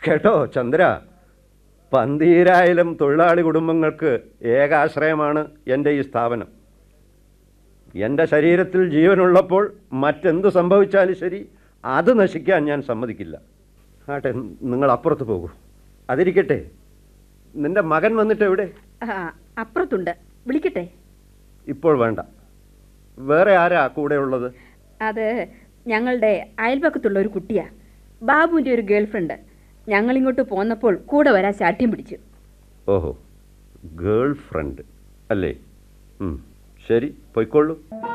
കേട്ടോ ചന്ദ്ര പന്തീരായിരം തൊഴിലാളി കുടുംബങ്ങൾക്ക് ഏകാശ്രയമാണ് എൻ്റെ ഈ സ്ഥാപനം എൻ്റെ ശരീരത്തിൽ ജീവനുള്ളപ്പോൾ മറ്റെന്ത് സംഭവിച്ചാലും ശരി അത് നശിക്കാൻ ഞാൻ സമ്മതിക്കില്ല ആട്ടെ നിങ്ങൾ അപ്പുറത്ത് പോകൂ അതിരിക്കട്ടെ നിന്റെ മകൻ വന്നിട്ട് എവിടെ ആ, അപ്പുറത്തുണ്ട് വിളിക്കട്ടെ ഇപ്പോൾ വേണ്ട വേറെ ആരാ കൂടെ ഉള്ളത് അത് ഞങ്ങളുടെ അയൽപക്കത്തുള്ള ഒരു കുട്ടിയാ ബാബുവിൻ്റെ ഒരു ഗേൾഫ്രണ്ട് ഞങ്ങളിങ്ങോട്ട് പോന്നപ്പോൾ കൂടെ വരാൻ ശാഠ്യം പിടിച്ചു ഓഹോ ഗേൾ ഫ്രണ്ട് അല്ലേ ഉം, ശരി പൊയ്ക്കൊള്ളൂ